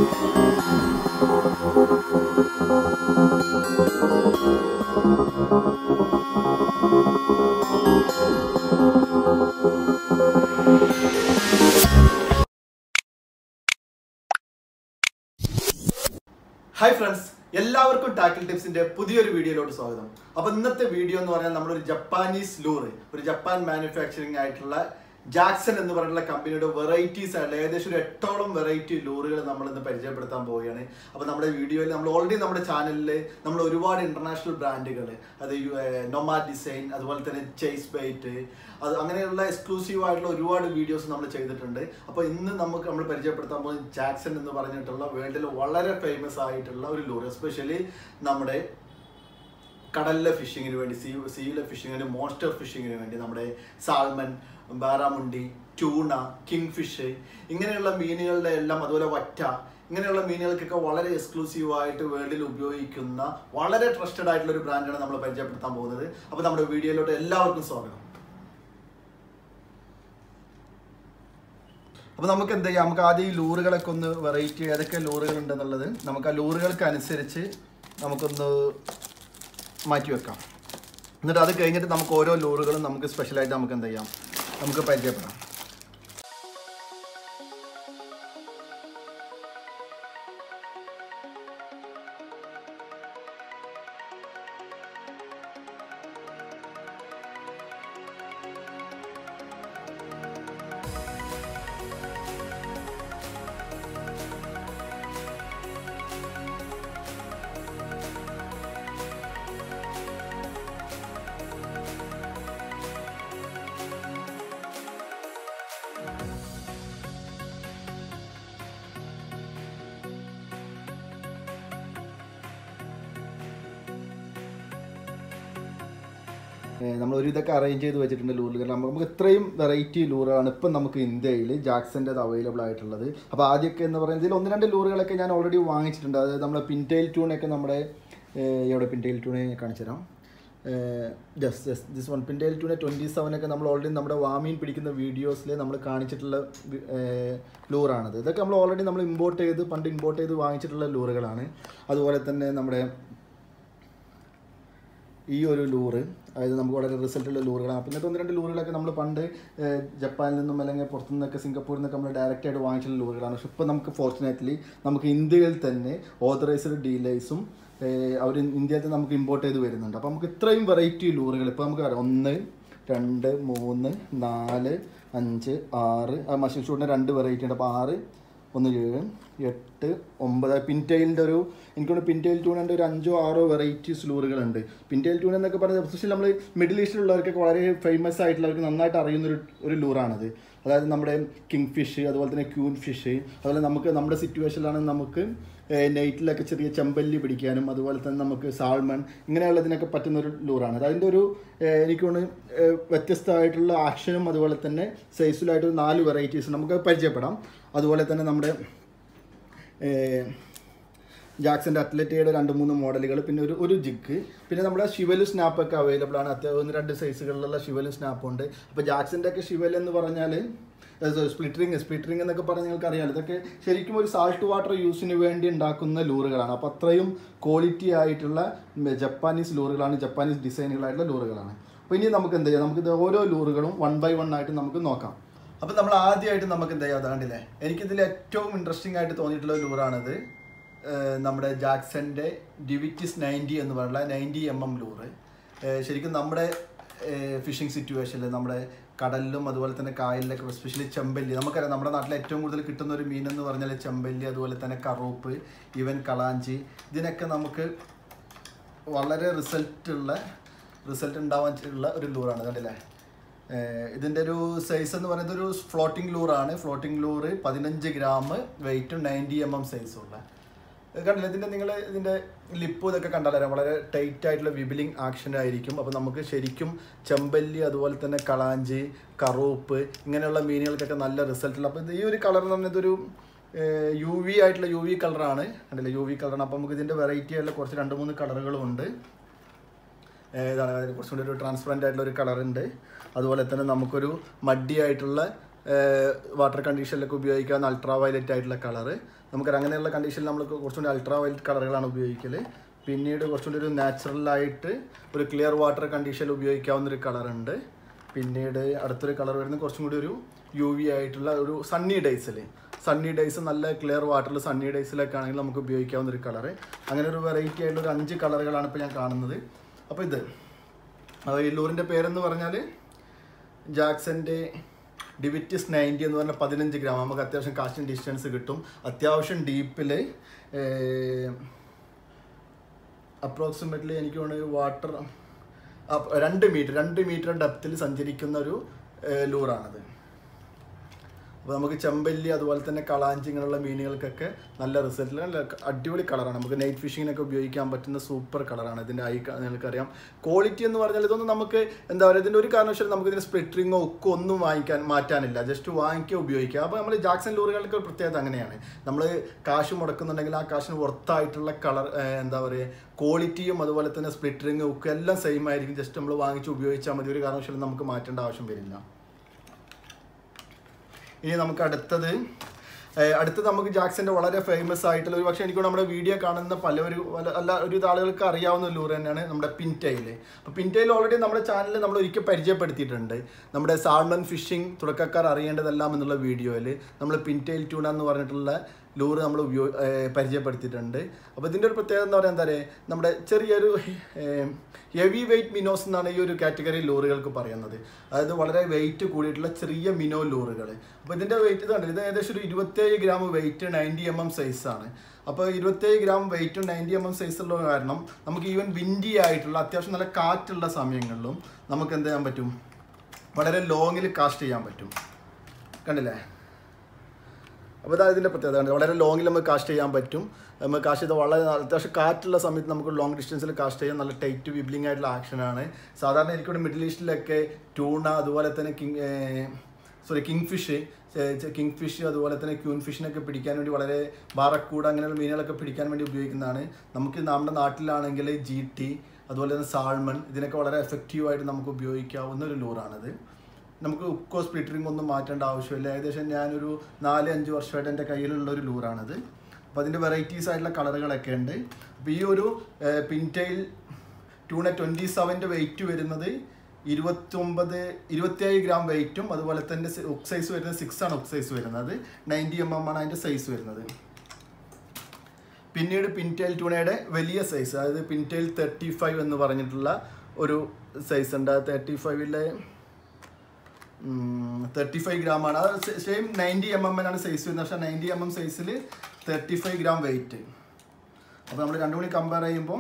Hi friends എല്ലാവർക്കും tackle ടിപ്സിന്റെ പുതിയൊരു വീഡിയോയിലോട്ട് സ്വാഗതം അപ്പൊ ഇന്നത്തെ വീഡിയോ എന്ന് പറഞ്ഞാൽ നമ്മളൊരു ജപ്പാനീസ് ലൂറ് ഒരു ജപ്പാൻ മാനുഫാക്ചറിംഗ് ആയിട്ടുള്ള ജാക്സൺ എന്ന് പറയുന്ന കമ്പനിയുടെ വെറൈറ്റീസ് ആയിട്ടുള്ള ഏകദേശം ഒരു എട്ടോളം വെറൈറ്റി ലൂറുകൾ നമ്മൾ ഇന്ന് പരിചയപ്പെടുത്താൻ പോവുകയാണ് അപ്പൊ നമ്മുടെ വീഡിയോയിൽ നമ്മൾ ഓൾറെഡി നമ്മുടെ ചാനലിൽ നമ്മൾ ഒരുപാട് ഇന്റർനാഷണൽ ബ്രാൻഡുകൾ അത് നൊമാ ഡിസൈൻ അതുപോലെ തന്നെ ചേസ് ബൈറ്റ് അത് അങ്ങനെയുള്ള എക്സ്ക്ലൂസീവ് ആയിട്ടുള്ള ഒരുപാട് വീഡിയോസ് നമ്മൾ ചെയ്തിട്ടുണ്ട് അപ്പോൾ ഇന്ന് നമുക്ക് നമ്മൾ പരിചയപ്പെടുത്താൻ പോകുന്നത് ജാക്സൺ എന്ന് പറഞ്ഞിട്ടുള്ള വേൾഡിൽ വളരെ ഫേമസ് ആയിട്ടുള്ള ഒരു ലൂർ എസ്പെഷ്യലി നമ്മുടെ കടലിലെ ഫിഷിങ്ങിന് വേണ്ടി സീ സീയിലെ ഫിഷിങ്ങിന് മോസ്റ്റർ ഫിഷിങ്ങിന് വേണ്ടി നമ്മുടെ salmon barramundi tuna king fish ഇങ്ങനെയുള്ള മീനുകളുടെ എല്ലാം അതുപോലെ വറ്റ ഇങ്ങനെയുള്ള മീനുകൾക്കൊക്കെ വളരെ എക്സ്ക്ലൂസീവ് ആയിട്ട് വേൾഡിൽ ഉപയോഗിക്കുന്ന വളരെ ട്രസ്റ്റഡ് ആയിട്ടുള്ള ഒരു ബ്രാൻഡാണ് നമ്മൾ പരിചയപ്പെടുത്താൻ പോകുന്നത് അപ്പോൾ നമ്മുടെ വീഡിയോയിലോട്ട് എല്ലാവർക്കും സ്വാഗതം അപ്പോൾ നമുക്ക് എന്ത് ചെയ്യാം നമുക്ക് ആദ്യം ഈ ലൂറുകളൊക്കെ ഒന്ന് വെറൈറ്റി ഏതൊക്കെ ലൂറുകൾ ഉണ്ടെന്നുള്ളത് നമുക്ക് ആ ലൂറുകൾക്ക് അനുസരിച്ച് നമുക്കൊന്ന് മാറ്റി വെക്കാം എന്നിട്ട് അത് കഴിഞ്ഞിട്ട് നമുക്ക് ഓരോ ലൂറുകളും നമുക്ക് സ്പെഷ്യലായിട്ട് നമുക്ക് എന്ത് ചെയ്യാം നമുക്ക് പരിചയപ്പെടാം നമ്മൾ ഒരു ഇതൊക്കെ അറേഞ്ച് ചെയ്ത് വെച്ചിട്ടുണ്ട് ലൂറുകൾ നമുക്ക് നമുക്ക് ഇത്രയും വെറൈറ്റി ലൂറുകളാണ് ഇപ്പം നമുക്ക് ഇന്ത്യയിൽ ജാക്സൻ്റെ അവൈലബിൾ ആയിട്ടുള്ളത് അപ്പോൾ ആദ്യമൊക്കെ എന്ന് പറയുന്നത് ഇതിൽ ഒന്ന് രണ്ട് ലൂറുകളൊക്കെ ഞാൻ ഓൾറെഡി വാങ്ങിച്ചിട്ടുണ്ട് അതായത് നമ്മുടെ പിൻറ്റെയിൽ ട്യൂണൊക്കെ നമ്മുടെ ഏഹ്, എവിടെ പിൻറ്റെയിൽ ട്യൂണെ കാണിച്ചു തരാം just just this one pintail ട്യൂണെ ട്വൻറ്റി സെവനൊക്കെ നമ്മൾ ഓൾറെഡി നമ്മുടെ വാമീൻ പിടിക്കുന്ന വീഡിയോസിൽ നമ്മൾ കാണിച്ചിട്ടുള്ള വി- ഏഹ്, ലൂറാണത് ഇതൊക്കെ നമ്മൾ ഓൾറെഡി നമ്മൾ ഇമ്പോർട്ട് ചെയ്ത് പണ്ട് ഇമ്പോർട്ട് ചെയ്ത് വാങ്ങിച്ചിട്ടുള്ള ലൂറുകളാണ് അതുപോലെ തന്നെ നമ്മുടെ ഈ ഒരു ലൂറ് അതായത് നമുക്ക് വളരെ റിസൾട്ടുള്ള ലൂറുകളാണ് അപ്പോൾ ഇന്നത്തെ ഒന്ന് രണ്ട് ലൂറുകളൊക്കെ നമ്മൾ പണ്ട് ഏഹ്, ജപ്പാനിൽ നിന്നും അല്ലെങ്കിൽ പുറത്തു നിന്നൊക്കെ സിംഗപ്പൂരിൽ നിന്നൊക്കെ നമ്മൾ ഡയറക്റ്റ് ആയിട്ട് വാങ്ങിച്ചുള്ള ലൂറുകളാണ് പക്ഷെ ഇപ്പോൾ നമുക്ക് ഫോർച്ചുനേറ്റ്ലി നമുക്ക് ഇന്ത്യയിൽ തന്നെ ഓതറൈസ്ഡ് ഡീലേഴ്സും അവർ ഇന്ത്യയിൽ തന്നെ നമുക്ക് ഇമ്പോർട്ട് ചെയ്ത് വരുന്നുണ്ട് അപ്പോൾ നമുക്ക് ഇത്രയും വെറൈറ്റി ലൂറുകൾ ഇപ്പോൾ നമുക്ക് അറിയാം ഒന്ന് രണ്ട് മൂന്ന് നാല് അഞ്ച് ആറ് ആ മഷീൻ ഷൂട്ടിൻ്റെ രണ്ട് വെറൈറ്റി ഉണ്ട് അപ്പോൾ ആറ് ഒന്ന് ഏഴ് എട്ട് ഒമ്പത് പിൻറ്റെയിലിൻ്റെ ഒരു എനിക്കൊന്ന് പിൻറ്റെയിൽ ട്യൂണിൻ്റെ ഒരു അഞ്ചോ ആറോ വെറൈറ്റീസ് ലൂറുകളുണ്ട് പിൻറ്റെയിൽ ട്യൂൺ എന്നൊക്കെ പറയുന്നത് എസ്പെഷ്യലി നമ്മൾ മിഡിൽ ഈസ്റ്റിലുള്ളവർക്കൊക്കെ വളരെ ഫേമസ് ആയിട്ടുള്ളവർക്ക് നന്നായിട്ട് അറിയുന്നൊരു ഒരു ലൂറാണത് അതായത് നമ്മുടെ കിങ് ഫിഷ് അതുപോലെ തന്നെ ക്യൂൻ ഫിഷ് അതുപോലെ നമുക്ക് നമ്മുടെ സിറ്റുവേഷനിലാണ് നമുക്ക് നൈറ്റിലൊക്കെ ചെറിയ ചെമ്പല്ലി പിടിക്കാനും അതുപോലെ തന്നെ നമുക്ക് സാൾമൺ ഇങ്ങനെയുള്ളതിനൊക്കെ പറ്റുന്ന ഒരു ലൂറാണ് അതിൻ്റെ ഒരു ഏഹ്, എനിക്ക് തോന്നുന്നു ഏഹ്, വ്യത്യസ്തമായിട്ടുള്ള ആക്ഷനും അതുപോലെ തന്നെ സൈസിലായിട്ട് ഒരു നാല് വെറൈറ്റീസ് നമുക്ക് പരിചയപ്പെടാം അതുപോലെ തന്നെ നമ്മുടെ ഏഹ്, ജാക്സൻ്റെ അത്ലറ്റയുടെ രണ്ട് മൂന്ന് മോഡലുകൾ പിന്നെ ഒരു ഒരു ജിഗ് പിന്നെ നമ്മുടെ ശിവലു സ്നാപ്പൊക്കെ അവൈലബിൾ ആണ് അത്യാവശ്യം ഒന്ന് രണ്ട് സൈസുകളിലുള്ള ശിവലു സ്നാപ്പ് ഉണ്ട് അപ്പോൾ ജാക്സൻ്റെ ഒക്കെ ശിവൽ എന്ന് പറഞ്ഞാൽ സ്പ്ലിറ്ററിങ് സ്പ്ലിറ്ററിങ് എന്നൊക്കെ പറഞ്ഞാൽ നിങ്ങൾക്ക് അറിയാമല്ലോ ഇതൊക്കെ ശരിക്കും ഒരു സാൾട്ട് വാട്ടർ യൂസിന് വേണ്ടി ഉണ്ടാക്കുന്ന ലൂറുകളാണ് അപ്പോൾ അത്രയും ക്വാളിറ്റി ആയിട്ടുള്ള ഉം, ജപ്പാനീസ് ലൂറുകളാണ് ജപ്പാനീസ് ഡിസൈനുകളായിട്ടുള്ള ലൂറുകളാണ് അപ്പോൾ ഇനി നമുക്ക് എന്ത് ചെയ്യാം നമുക്കിത് ഓരോ ലൂറുകളും വൺ ബൈ വൺ ആയിട്ട് നമുക്ക് നോക്കാം അപ്പോൾ നമ്മൾ ആദ്യമായിട്ട് നമുക്ക് എന്ത് ചെയ്യാം അതാണ്ടില്ലേ എനിക്കിതിൽ ഏറ്റവും ഇൻട്രസ്റ്റിംഗ് ആയിട്ട് തോന്നിയിട്ടുള്ള ഒരു ലൂറാണിത് ഏഹ് നമ്മുടെ ജാക്സന്റെ ഡിവിറ്റിസ് നയൻറ്റി എന്ന് പറയുന്ന നയൻറ്റി എം എം ലൂറ് ഏഹ് ശരിക്കും നമ്മുടെ ഫിഷിംഗ് സിറ്റുവേഷനിൽ നമ്മുടെ കടലിലും അതുപോലെ തന്നെ കായലിലൊക്കെ എസ്പെഷ്യലി ചെമ്പല്ലി നമുക്കറിയാം നമ്മുടെ നാട്ടിൽ ഏറ്റവും കൂടുതൽ കിട്ടുന്ന ഒരു മീൻ എന്ന് പറഞ്ഞാൽ ചെമ്പല്ലി അതുപോലെ തന്നെ കറൂപ്പ് ഈവൻ കളാഞ്ചി ഇതിനൊക്കെ നമുക്ക് വളരെ റിസൾട്ട് ഉള്ള റിസൾട്ട് ഉണ്ടാവാൻ ഉള്ള ഒരു ലൂറാണ് കണ്ടില്ലേ ഏഹ് ഇതിൻ്റെ ഒരു സൈസ് എന്ന് പറയുന്നത് ഒരു ഫ്ലോട്ടിംഗ് ലൂറാണ് ഫ്ലോട്ടിംഗ് ലൂറ് പതിനഞ്ച് ഗ്രാം വെയിറ്റും നയൻറ്റി എം എം സൈസും ഉള്ള ഇത് കണ്ടില്ലേ ഇതിൻ്റെ നിങ്ങൾ ഇതിൻ്റെ ലിപ്പ് ഇതൊക്കെ കണ്ടാലറിയാം വളരെ ടൈറ്റ് ആയിട്ടുള്ള വിബിലിംഗ് ആക്ഷൻ ആയിരിക്കും അപ്പോൾ നമുക്ക് ശരിക്കും ചെമ്പല്ലി അതുപോലെ തന്നെ കളാഞ്ചി കറൂപ്പ് ഇങ്ങനെയുള്ള മീനുകൾക്കൊക്കെ നല്ല റിസൾട്ടുള്ള അപ്പോൾ ഇത് ഈ ഒരു കളർ എന്ന് പറഞ്ഞാൽ ഇതൊരു യു വി ആയിട്ടുള്ള യു വി കളറാണ് കണ്ടില്ലേ യു വി കളറാണ് അപ്പോൾ നമുക്ക് ഇതിൻ്റെ വെറൈറ്റി ആയിട്ടുള്ള കുറച്ച് രണ്ട് മൂന്ന് കളറുകളും ഉണ്ട് ഏതാണ് അതിന് കുറച്ചും കൂടി ഒരു ട്രാൻസ്പെറൻ്റ് ആയിട്ടുള്ള ഒരു കളറുണ്ട് അതുപോലെ തന്നെ നമുക്കൊരു മഡ്ഡി ആയിട്ടുള്ള വാട്ടർ കണ്ടീഷനിലൊക്കെ ഉപയോഗിക്കാവുന്ന അൾട്രാ വയലറ്റ് ആയിട്ടുള്ള കളറ് നമുക്കറിയാം അങ്ങനെയുള്ള കണ്ടീഷനിൽ നമ്മൾ കുറച്ചുകൂടി അൾട്രാ വയലറ്റ് കളറുകളാണ് ഉപയോഗിക്കൽ പിന്നീട് കുറച്ചുകൂടി ഒരു നാച്ചുറലായിട്ട് ഒരു ക്ലിയർ വാട്ടർ കണ്ടീഷനിൽ ഉപയോഗിക്കാവുന്ന ഒരു കളറുണ്ട് പിന്നീട് അടുത്തൊരു കളർ വരുന്നത് കുറച്ചും കൂടി ഒരു യു വി ആയിട്ടുള്ള ഒരു സണ്ണി ഡേയ്സിൽ സണ്ണി ഡേയ്സ് നല്ല ക്ലിയർ വാട്ടറിൽ സണ്ണി ഡേയ്സിലൊക്കെ ആണെങ്കിൽ നമുക്ക് ഉപയോഗിക്കാവുന്ന ഒരു കളറ് അങ്ങനെ ഒരു വെറൈറ്റി ആയിട്ടുള്ള ഒരു അഞ്ച് കളറുകളാണ് ഇപ്പോൾ ഞാൻ കാണുന്നത് അപ്പോൾ ഇത് അപ്പോൾ ഈ ലൂറിൻ്റെ പേരെന്ന് പറഞ്ഞാൽ ജാക്സൻ്റെ ഡിവിറ്റിസ് നയൻറ്റി എന്ന് പറഞ്ഞാൽ പതിനഞ്ച് ഗ്രാം നമുക്ക് അത്യാവശ്യം കാസ്റ്റിംഗ് ഡിസ്റ്റൻസ് കിട്ടും അത്യാവശ്യം ഡീപ്പിൽ അപ്രോക്സിമേറ്റ്ലി എനിക്ക് തോന്നുന്നു വാട്ടർ രണ്ട് മീറ്റർ രണ്ട് മീറ്റർ ഡെപ്തിൽ സഞ്ചരിക്കുന്ന ഒരു ഏഹ്, ലൂറാണത് അപ്പോൾ നമുക്ക് ചെമ്പല്ലി അതുപോലെ തന്നെ കളാഞ്ചി ഇങ്ങനെയുള്ള മീനുകൾക്കൊക്കെ നല്ല റിസൾട്ടിൽ നല്ല അടിപൊളി കളറാണ് നമുക്ക് നൈറ്റ് ഫിഷിങ്ങിനൊക്കെ ഉപയോഗിക്കാൻ പറ്റുന്ന സൂപ്പർ കളറാണ് ഇതിൻ്റെ ഐ നിങ്ങൾക്കറിയാം ക്വാളിറ്റി എന്ന് പറഞ്ഞാൽ ഇതൊന്നും നമുക്ക് എന്താ പറയുക ഇതിൻ്റെ ഒരു കാരണവശാലും നമുക്ക് ഇതിന് സ്പ്ലിറ്ററിങ്ങോ ഒക്കെ ഒന്നും വാങ്ങിക്കാൻ മാറ്റാനില്ല ജസ്റ്റ് വാങ്ങിക്കുക ഉപയോഗിക്കുക അപ്പോൾ നമ്മൾ ജാക്സൺ ലൂറുകൾക്ക് ഒരു പ്രത്യേകത അങ്ങനെയാണ് നമ്മൾ കാശ് മുടക്കുന്നുണ്ടെങ്കിൽ ആ കാശിന് പുറത്തായിട്ടുള്ള കളർ എന്താ പറയുക ക്വാളിറ്റിയും അതുപോലെ തന്നെ സ്പ്ലിറ്ററിങ്ങും ഒക്കെ എല്ലാം സെയിം ആയിരിക്കും ജസ്റ്റ് നമ്മൾ വാങ്ങിച്ച് ഉപയോഗിച്ചാൽ മതി ഒരു കാരണവശാലും നമുക്ക് മാറ്റേണ്ട ആവശ്യം വരില്ല ഇനി നമുക്ക് അടുത്തത് ഏഹ് അടുത്തത് നമുക്ക് ജാക്സന്റെ വളരെ ഫേമസ് ആയിട്ടുള്ള ഒരു പക്ഷേ എനിക്ക് തോന്നുന്നു നമ്മുടെ വീഡിയോ കാണുന്ന പലവരും പല അല്ല ഒരു ആളുകൾക്ക് അറിയാവുന്ന ഒരു ലൂർ തന്നെയാണ് നമ്മുടെ പിൻറ്റയിൽ അപ്പോൾ പിൻറ്റയിൽ ഓൾറെഡി നമ്മുടെ ചാനലിൽ നമ്മൾ ഒരിക്കൽ പരിചയപ്പെടുത്തിയിട്ടുണ്ട് നമ്മുടെ സാൾമൺ ഫിഷിംഗ് തുടക്കക്കാർ അറിയേണ്ടതെല്ലാം എന്നുള്ള വീഡിയോയിൽ നമ്മൾ പിൻറ്റയിൽ ട്യൂണ എന്ന് പറഞ്ഞിട്ടുള്ള ലൂറ് നമ്മൾ ഉപയോ ഏഹ് പരിചയപ്പെടുത്തിയിട്ടുണ്ട് അപ്പോൾ ഇതിൻ്റെ ഒരു പ്രത്യേകത എന്ന് പറയുന്നത് എന്താ പറയുക നമ്മുടെ ചെറിയൊരു ഹെവി വെയിറ്റ് മിനോസ് എന്നാണ് ഈ ഒരു കാറ്റഗറി ലോറുകൾക്ക് പറയുന്നത് അതായത് വളരെ വെയിറ്റ് കൂടിയിട്ടുള്ള ചെറിയ മിനോ ലോറുകൾ അപ്പോൾ ഇതിൻ്റെ വെയിറ്റ് ഇതാണ് ഇത് ഏകദേശം ഒരു ഇരുപത്തേഴ് gram weight ninety M M സൈസാണ് അപ്പോൾ ഇരുപത്തേഴ് ഗ്രാം വെയിറ്റും നയൻറ്റി എം എം സൈസുള്ള കാരണം നമുക്ക് ഈവൻ വിൻഡി ആയിട്ടുള്ള അത്യാവശ്യം നല്ല കാറ്റുള്ള സമയങ്ങളിലും നമുക്ക് എന്ത് ചെയ്യാൻ പറ്റും വളരെ ലോങ്ങിൽ കാസ്റ്റ് ചെയ്യാൻ പറ്റും കണ്ടില്ലേ അപ്പോൾ ഇതാ ഇതിൻ്റെ പ്രത്യേകത ആണ് വളരെ ലോങ്ങിൽ നമുക്ക് കാസ്റ്റ് ചെയ്യാൻ പറ്റും നമുക്ക് കാസ്റ്റ് ചെയ്ത് വളരെ അത്യാവശ്യം കാറ്റുള്ള സമയത്ത് നമുക്ക് ലോങ് ഡിസ്റ്റൻസിൽ കാസ്റ്റ് ചെയ്യാൻ നല്ല ടൈറ്റ് വിബ്ലിംഗ് ആയിട്ടുള്ള ആക്ഷനാണ് സാധാരണ എനിക്കിവിടെ മിഡിൽ ഈസ്റ്റിലൊക്കെ ട്യൂണ അതുപോലെ തന്നെ king sorry king fish king fish അതുപോലെ തന്നെ ക്യൂൻ ഫിഷിനൊക്കെ പിടിക്കാൻ വേണ്ടി വളരെ ബാറക്കൂട അങ്ങനെയുള്ള മീനുകളൊക്കെ പിടിക്കാൻ വേണ്ടി ഉപയോഗിക്കുന്നതാണ് നമുക്ക് നമ്മുടെ നാട്ടിലാണെങ്കിൽ ജി ടി അതുപോലെ തന്നെ സാൾമൺ ഇതിനൊക്കെ വളരെ എഫക്റ്റീവായിട്ട് നമുക്ക് ഉപയോഗിക്കാവുന്ന ഒരു ലൂറാണിത് നമുക്ക് ഉക്കോ സ്പ്ലിറ്ററിംഗ് ഒന്നും മാറ്റേണ്ട ആവശ്യമില്ല ഏകദേശം ഞാനൊരു നാല് അഞ്ച് വർഷമായിട്ട് എൻ്റെ കയ്യിലുള്ള ഒരു ലൂറാണത് അപ്പോൾ അതിൻ്റെ വെറൈറ്റീസ് ആയിട്ടുള്ള കളറുകളൊക്കെ ഉണ്ട് അപ്പോൾ ഈ ഒരു പിൻറ്റയിൽ ടൂണ ട്വൻറ്റി സെവൻ്റെ വെയിറ്റ് വരുന്നത് ഇരുപത്തൊമ്പത് ഇരുപത്തിയേഴ് ഗ്രാം വെയിറ്റും അതുപോലെ തന്നെ ഒക് സൈസ് വരുന്നത് സിക്സ് ആണ് ഒക് സൈസ് വരുന്നത് നയൻറ്റി എം എം ആണ് അതിൻ്റെ സൈസ് വരുന്നത് പിന്നീട് പിൻറ്റെയിൽ ട്യൂണയുടെ വലിയ സൈസ് അതായത് പിൻറ്റെയിൽ തേർട്ടി ഫൈവ് എന്ന് പറഞ്ഞിട്ടുള്ള ഒരു സൈസ് ഉണ്ട് ആ തേർട്ടി ഫൈവിലെ തേർട്ടി ഫൈവ് ഗ്രാം ആണ് അത് സെയിം നയൻറ്റി എം എം ആണ് സൈസ് വരുന്നത് പക്ഷേ നയൻറ്റി എം എം സൈസിൽ തേർട്ടി ഫൈവ് ഗ്രാം വെയിറ്റ് അപ്പോൾ നമ്മൾ രണ്ടും കൂടി കമ്പയർ ചെയ്യുമ്പോൾ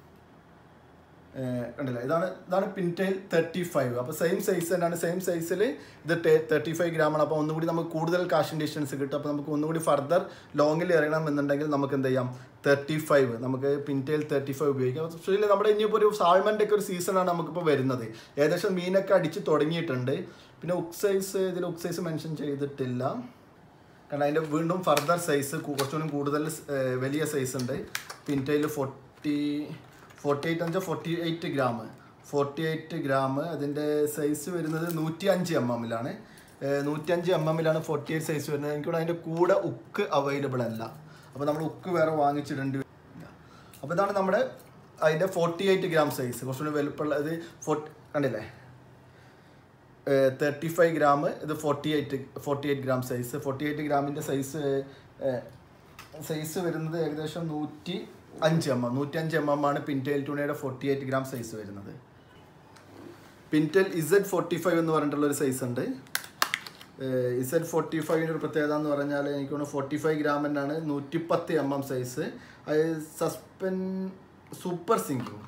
ഏഹ് കണ്ടില്ല ഇതാണ് ഇതാണ് പിൻറ്റെയിൽ തേർട്ടി ഫൈവ് അപ്പോൾ സെയിം സൈസ് തന്നെയാണ് സെയിം സൈസിൽ ഇത് തേർട്ടി ഫൈവ് ഗ്രാം ആണ് അപ്പോൾ ഒന്നുകൂടി നമുക്ക് കൂടുതൽ കാഷൻ ഡിസ്റ്റൻസ് കിട്ടും അപ്പോൾ നമുക്ക് ഒന്നുകൂടി ഫർദർ ലോങ്ങിൽ ഇറങ്ങണം എന്നുണ്ടെങ്കിൽ നമുക്ക് എന്ത് ചെയ്യാം തേർട്ടി ഫൈവ് നമുക്ക് പിൻറ്റെയിൽ തേർട്ടി ഫൈവ് ഉപയോഗിക്കാം സ്പെഷ്യലി നമ്മുടെ ഇനിയിപ്പോൾ ഒരു സാൾമൻ്റെ ഒക്കെ ഒരു സീസണാണ് നമുക്കിപ്പോൾ വരുന്നത് ഏകദേശം മീനൊക്കെ അടിച്ച് തുടങ്ങിയിട്ടുണ്ട് പിന്നെ ഉക് സൈസ് ഇതിൽ ഉക് സൈസ് മെൻഷൻ ചെയ്തിട്ടില്ല കാരണം അതിൻ്റെ വീണ്ടും ഫർദർ സൈസ് കുറച്ചുകൂടി കൂടുതൽ ഏഹ്, വലിയ സൈസ് ഉണ്ട് പിൻറ്റയിൽ ഫോർട്ടി ഫോർട്ടി എയ്റ്റ് അഞ്ച് forty eight gram forty eight gram അതിൻ്റെ സൈസ് വരുന്നത് നൂറ്റി അഞ്ച് എം എമ്മിലാണ് നൂറ്റി അഞ്ച് എം എമ്മിലാണ് ഫോർട്ടി എയ്റ്റ് സൈസ് വരുന്നത് എനിക്കിവിടെ അതിൻ്റെ കൂടെ ഉക്ക് അവൈലബിൾ അല്ല അപ്പോൾ നമ്മൾ ഉക്ക് വേറെ വാങ്ങിച്ചിടേണ്ടി വരും അപ്പോൾ ഇതാണ് നമ്മുടെ അതിൻ്റെ ഫോർട്ടി എയ്റ്റ് ഗ്രാം സൈസ് കുറച്ചുകൂടി വലുപ്പമുള്ള ഇത് ഫോർട്ടി കണ്ടില്ലേ തേർട്ടി ഫൈവ് ഗ്രാം ഇത് forty eight forty eight gram size forty eight ഗ്രാമിൻ്റെ സൈസ് സൈസ് വരുന്നത് ഏകദേശം നൂറ്റി അഞ്ച് എം എം നൂറ്റി അഞ്ച് എം എം ആണ് പിൻറ്റെയിൽ ടൂണയുടെ ഫോർട്ടി എയ്റ്റ് ഗ്രാം സൈസ് വരുന്നത് പിൻറ്റൽ ഇസഡ് ഫോർട്ടി ഫൈവ് എന്ന് പറഞ്ഞിട്ടുള്ള ഒരു സൈസ് ഉണ്ട് ഇസഡ് ഫോർട്ടി ഫൈവിൻ്റെ ഒരു പ്രത്യേകത എന്ന് പറഞ്ഞാൽ എനിക്ക് തോന്നുന്നു ഫോർട്ടി ഫൈവ് ഗ്രാം തന്നെയാണ് നൂറ്റിപ്പത്ത് എം എം സൈസ് അത് suspend super sinking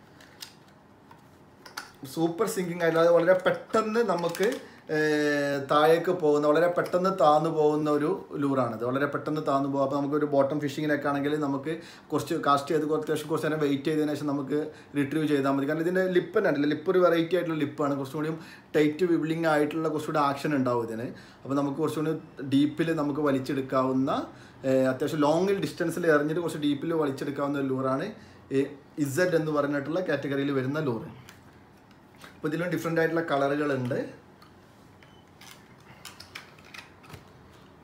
super sinking ആയിട്ട് അത് വളരെ പെട്ടെന്ന് നമുക്ക് ഏർ, താഴേക്ക് പോകുന്ന വളരെ പെട്ടെന്ന് താന്നു പോകുന്ന ഒരു ലൂറാണിത് വളരെ പെട്ടെന്ന് താന്നു പോകും അപ്പോൾ നമുക്കൊരു ബോട്ടം ഫിഷിങ്ങിനൊക്കെ ആണെങ്കിൽ നമുക്ക് കുറച്ച് കാസ്റ്റ് ചെയ്ത് കുറച്ച് അത്യാവശ്യം കുറച്ച് നേരം വെയിറ്റ് ചെയ്തതിന് ശേഷം നമുക്ക് റിട്രീവ് ചെയ്താൽ മതി കാരണം ഇതിൻ്റെ ലിപ്പ് ഉണ്ടല്ലോ ലിപ്പ് ഒരു വെറൈറ്റി ആയിട്ടുള്ള ലിപ്പാണ് കുറച്ചുകൂടിയും ടൈറ്റ് വിബ്ലിംഗ് ആയിട്ടുള്ള കുറച്ചുകൂടി ആക്ഷൻ ഉണ്ടാവും ഇതിന് അപ്പോൾ നമുക്ക് കുറച്ചുകൂടി ഡീപ്പിൽ നമുക്ക് വലിച്ചെടുക്കാവുന്ന ഏർ, അത്യാവശ്യം ലോങ്ങിൽ ഡിസ്റ്റൻസിൽ എറിഞ്ഞിട്ട് കുറച്ച് ഡീപ്പിൽ വലിച്ചെടുക്കാവുന്ന ഒരു ലൂറാണ് ഇസഡ് എന്ന് പറഞ്ഞിട്ടുള്ള കാറ്റഗറിയിൽ വരുന്ന ലൂറ് അപ്പോൾ ഇതിലും ഡിഫറെൻ്റ് ആയിട്ടുള്ള കളറുകളുണ്ട്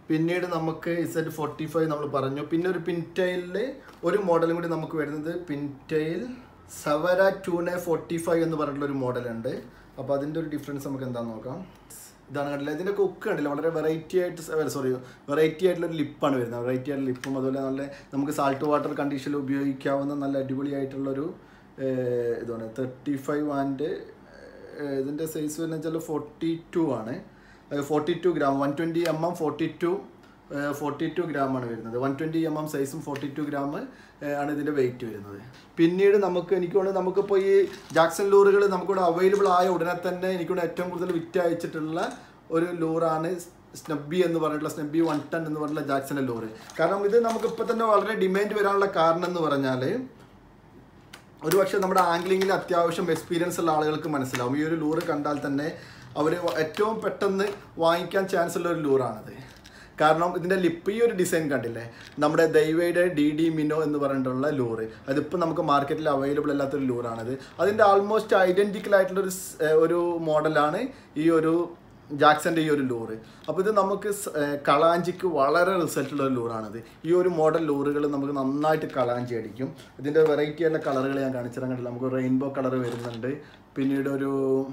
പിന്നീട് നമുക്ക് ഇസെറ്റ് ഫോർട്ടി ഫൈവ് നമ്മൾ പറഞ്ഞു പിന്നെ ഒരു പിൻറ്റൈലിൽ ഒരു മോഡലും കൂടി നമുക്ക് വരുന്നത് പിൻറ്റൈൽ സവര ടൂനെ ഫോർട്ടി ഫൈവ് എന്ന് പറഞ്ഞിട്ടുള്ള ഒരു മോഡലുണ്ട് അപ്പോൾ അതിൻ്റെ ഒരു ഡിഫറൻസ് നമുക്ക് എന്താണെന്ന് നോക്കാം ഇതാണ് കണ്ടില്ല ഇതിൻ്റെ കുക്ക് കണ്ടില്ല വളരെ വെറൈറ്റി ആയിട്ട് സോറി വെറൈറ്റി ആയിട്ടുള്ള ഒരു ലിപ്പാണ് വരുന്നത് വെറൈറ്റി ആയിട്ടുള്ള ലിപ്പും അതുപോലെ നല്ല നമുക്ക് സാൾട്ട് വാട്ടർ കണ്ടീഷനിൽ ഉപയോഗിക്കാവുന്ന നല്ല അടിപൊളിയായിട്ടുള്ളൊരു ഏഹ്, ഇതാണ് തേർട്ടി ഫൈവ് ആൻഡ് ഇതിൻ്റെ സൈസ് വരുന്നത് വെച്ചാൽ ഫോർട്ടി ടു ആണ് forty two gram one twenty M M forty two forty two ഗ്രാമാണ് വരുന്നത് വൺ ട്വൻറ്റി എം എം സൈസും ഫോർട്ടി ടു ഗ്രാം ആണ് ഇതിൻ്റെ വെയിറ്റ് വരുന്നത് പിന്നീട് നമുക്ക് എനിക്ക് തോന്നുന്നു നമുക്കിപ്പോൾ ഈ ജാക്സൺ ലൂറുകൾ നമുക്കിവിടെ അവൈലബിൾ ആയ ഉടനെ തന്നെ എനിക്കിവിടെ ഏറ്റവും കൂടുതൽ വിറ്റ് അയച്ചിട്ടുള്ള ഒരു ലൂറാണ് സ്നബ്ബി എന്ന് പറഞ്ഞിട്ടുള്ള സ്നബ്ബി വൺ ടൺ എന്ന് പറഞ്ഞിട്ടുള്ള ജാക്സന്റെ ലൂറ് കാരണം ഇത് നമുക്ക് ഇപ്പോൾ തന്നെ വളരെ ഡിമാൻഡ് വരാനുള്ള കാരണം എന്ന് പറഞ്ഞാൽ ഒരുപക്ഷെ നമ്മുടെ ആംഗ്ലിങ്ങിൽ അത്യാവശ്യം എക്സ്പീരിയൻസ് ഉള്ള ആളുകൾക്ക് മനസ്സിലാവും ഈ ഒരു ലൂറ് കണ്ടാൽ തന്നെ അവർ ഏറ്റവും പെട്ടെന്ന് വാങ്ങിക്കാൻ ചാൻസ് ഉള്ള ഒരു ലൂറാണത് കാരണം ഇതിൻ്റെ ലിപ്പ് ഈ ഒരു ഡിസൈൻ കണ്ടില്ലേ നമ്മുടെ ദൈവയുടെ ഡി ഡി മിനോ എന്ന് പറഞ്ഞിട്ടുള്ള ലൂറ് അതിപ്പോൾ നമുക്ക് മാർക്കറ്റിൽ അവൈലബിൾ അല്ലാത്തൊരു ലൂറാണത് അതിൻ്റെ ആൾമോസ്റ്റ് ഐഡൻറ്റിക്കൽ ആയിട്ടുള്ള ഒരു സ്- ഏഹ് ഒരു മോഡലാണ് ഈ ഒരു ജാക്സന്റെ ഈ ഒരു ലൂറ് അപ്പോൾ ഇത് നമുക്ക് സ്- ഏഹ് കളാഞ്ചിക്ക് വളരെ റിസൾട്ട് ഉള്ള ഒരു ലൂറാണിത് ഈ ഒരു മോഡൽ ലൂറുകൾ നമുക്ക് നന്നായിട്ട് കളാഞ്ചി അടിക്കും ഇതിൻ്റെ വെറൈറ്റി ആയിട്ടുള്ള കളറുകൾ ഞാൻ കാണിച്ചു തരാൻ കണ്ടില്ല നമുക്ക് റെയിൻബോ കളർ വരുന്നുണ്ട് പിന്നീട് ഒരു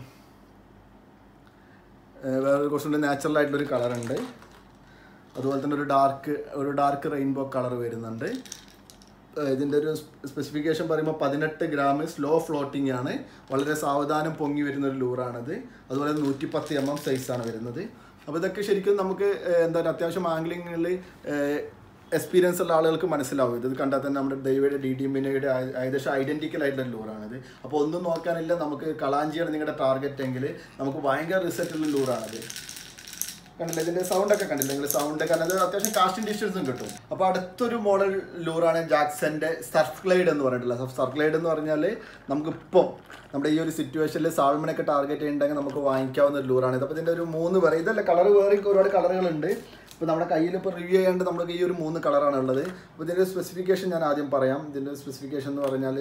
ഏഹ് വേറൊരു കുറച്ചുകൂടി നാച്ചുറൽ ആയിട്ടുള്ളൊരു കളറുണ്ട് അതുപോലെ തന്നെ ഒരു ഡാർക്ക് ഒരു ഡാർക്ക് റെയിൻബോ കളർ വരുന്നുണ്ട് ഏഹ് ഇതിൻ്റെ ഒരു സ്പെസിഫിക്കേഷൻ പറയുമ്പോൾ പതിനെട്ട് ഗ്രാം സ്ലോ ഫ്ലോട്ടിംഗ് ആണ് വളരെ സാവധാനം പൊങ്ങി വരുന്ന ഒരു ലൂറാണത് അതുപോലെ നൂറ്റി പത്ത് എം എം സൈസാണ് വരുന്നത് അപ്പോൾ ഇതൊക്കെ ശരിക്കും നമുക്ക് ഏഹ് എന്താ പറയുക അത്യാവശ്യം ആംഗ്ലിങ്ങിൽ എക്സ്പീരിയൻസ് ഉള്ള ആളുകൾക്ക് മനസ്സിലാവും ഇത് കണ്ടാൽ തന്നെ നമ്മുടെ ദൈവയുടെ ഡി ഡി മിനയുടെ ഏകദേശം ഐഡന്റിക്കൽ ആയിട്ടുള്ള ലൂറാണിത് അപ്പോൾ ഒന്നും നോക്കാനില്ല നമുക്ക് കളാഞ്ചിയാണ് നിങ്ങളുടെ ടാർഗറ്റ് എങ്കിൽ നമുക്ക് ഭയങ്കര റിസൾട്ട് ഉള്ള ലൂറാണിത് കണ്ടില്ല ഇതിന്റെ സൗണ്ട് ഒക്കെ കണ്ടില്ല നിങ്ങൾ സൗണ്ട് കാരണം അത് അത്യാവശ്യം കാസ്റ്റിംഗ് ഡിസ്റ്റൻസും കിട്ടും അപ്പോൾ അടുത്തൊരു മോഡൽ ലൂറാണ് ജാക്സന്റെ സർഫ് ഗ്ലൈഡ് എന്ന് പറഞ്ഞിട്ടുള്ള സർഫ് ഗ്ലൈഡ് എന്ന് പറഞ്ഞാൽ നമുക്കിപ്പം നമ്മുടെ ഈ ഒരു സിറ്റുവേഷനിൽ സാൾമനൊക്കെ ടാർഗറ്റ് ചെയ്യുന്നുണ്ടെങ്കിൽ നമുക്ക് വാങ്ങിക്കാവുന്ന ഒരു ലൂറാണ് ഇത് അപ്പോൾ ഇതിൻ്റെ ഒരു മൂന്ന് വേറെ ഇതല്ല കളർ വേറെ ഒരുപാട് കളറുകളുണ്ട് ഇപ്പോൾ നമ്മുടെ കയ്യിൽ ഇപ്പോൾ റിവ്യൂ ചെയ്യാണ്ട് നമുക്ക് ഈ ഒരു മൂന്ന് കളറാണ് ഉള്ളത് അപ്പോൾ ഇതിൻ്റെ സ്പെസിഫിക്കേഷൻ ഞാൻ ആദ്യം പറയാം ഇതിൻ്റെ സ്പെസിഫിക്കേഷൻ എന്ന് പറഞ്ഞാൽ